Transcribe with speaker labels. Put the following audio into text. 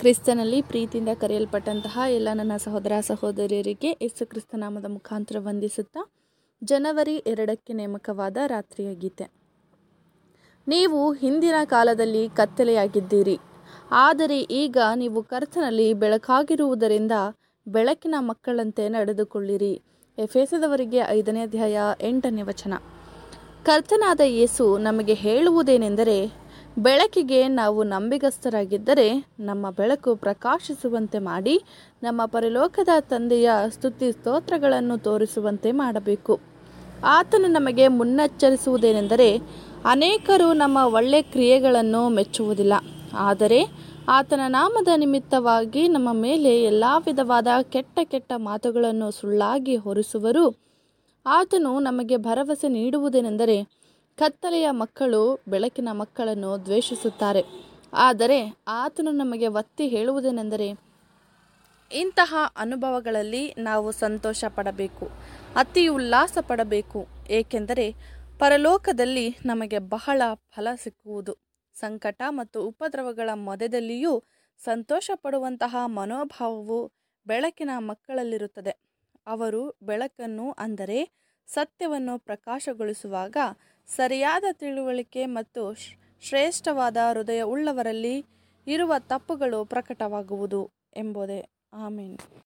Speaker 1: ಕ್ರಿಸ್ತನಲ್ಲಿ ಪ್ರೀತಿಯಿಂದ ಕರೆಯಲ್ಪಟ್ಟಂತಹ ಎಲ್ಲ ನನ್ನ ಸಹೋದರ ಸಹೋದರಿಯರಿಗೆ ಯೇಸು ಕ್ರಿಸ್ತ ನಾಮದ ಮುಖಾಂತರ ವಂದಿಸುತ್ತಾ ಜನವರಿ ಎರಡಕ್ಕೆ ನೇಮಕವಾದ ರಾತ್ರಿಯ ಗೀತೆ ನೀವು ಹಿಂದಿನ ಕಾಲದಲ್ಲಿ ಕತ್ತಲೆಯಾಗಿದ್ದೀರಿ ಆದರೆ ಈಗ ನೀವು ಕರ್ತನಲ್ಲಿ ಬೆಳಕಾಗಿರುವುದರಿಂದ ಬೆಳಕಿನ ಮಕ್ಕಳಂತೆ ನಡೆದುಕೊಳ್ಳಿರಿ ಎಫೆಸದವರಿಗೆ ಐದನೇ ಅಧ್ಯಾಯ ಎಂಟನೇ ವಚನ ಕರ್ತನಾದ ಯೇಸು ನಮಗೆ ಹೇಳುವುದೇನೆಂದರೆ ಬೆಳಕಿಗೆ ನಾವು ನಂಬಿಗಸ್ತರಾಗಿದ್ದರೆ ನಮ್ಮ ಬೆಳಕು ಪ್ರಕಾಶಿಸುವಂತೆ ಮಾಡಿ ನಮ್ಮ ಪರಲೋಕದ ತಂದೆಯ ಸ್ತುತಿ ಸ್ತೋತ್ರಗಳನ್ನು ತೋರಿಸುವಂತೆ ಮಾಡಬೇಕು ಆತನು ನಮಗೆ ಮುನ್ನೆಚ್ಚರಿಸುವುದೇನೆಂದರೆ ಅನೇಕರು ನಮ್ಮ ಒಳ್ಳೆ ಕ್ರಿಯೆಗಳನ್ನು ಮೆಚ್ಚುವುದಿಲ್ಲ ಆದರೆ ಆತನ ನಾಮದ ನಿಮಿತ್ತವಾಗಿ ನಮ್ಮ ಮೇಲೆ ಎಲ್ಲ ವಿಧವಾದ ಕೆಟ್ಟ ಕೆಟ್ಟ ಮಾತುಗಳನ್ನು ಸುಳ್ಳಾಗಿ ಹೊರಿಸುವರು ಆತನು ನಮಗೆ ಭರವಸೆ ನೀಡುವುದೇನೆಂದರೆ ಕತ್ತಲೆಯ ಮಕ್ಕಳು ಬೆಳಕಿನ ಮಕ್ಕಳನ್ನು ದ್ವೇಷಿಸುತ್ತಾರೆ ಆದರೆ ಆತನು ನಮಗೆ ಒತ್ತಿ ಹೇಳುವುದೇನೆಂದರೆ ಇಂತಹ ಅನುಭವಗಳಲ್ಲಿ ನಾವು ಸಂತೋಷ ಪಡಬೇಕು ಅತಿ ಉಲ್ಲಾಸ ಪಡಬೇಕು ಏಕೆಂದರೆ ಪರಲೋಕದಲ್ಲಿ ನಮಗೆ ಬಹಳ ಫಲ ಸಿಕ್ಕುವುದು ಸಂಕಟ ಮತ್ತು ಉಪದ್ರವಗಳ ಮಧ್ಯದಲ್ಲಿಯೂ ಸಂತೋಷ ಪಡುವಂತಹ ಮನೋಭಾವವು ಬೆಳಕಿನ ಮಕ್ಕಳಲ್ಲಿರುತ್ತದೆ ಅವರು ಬೆಳಕನ್ನು ಅಂದರೆ ಸತ್ಯವನ್ನು ಪ್ರಕಾಶಗೊಳಿಸುವಾಗ ಸರಿಯಾದ ತಿಳುವಳಿಕೆ ಮತ್ತು ಶ್ರೇಷ್ಠವಾದ ಹೃದಯ ಉಳ್ಳವರಲ್ಲಿ ಇರುವ ತಪ್ಪುಗಳು ಪ್ರಕಟವಾಗುವುದು ಎಂಬುದೇ ಆಮೀನ್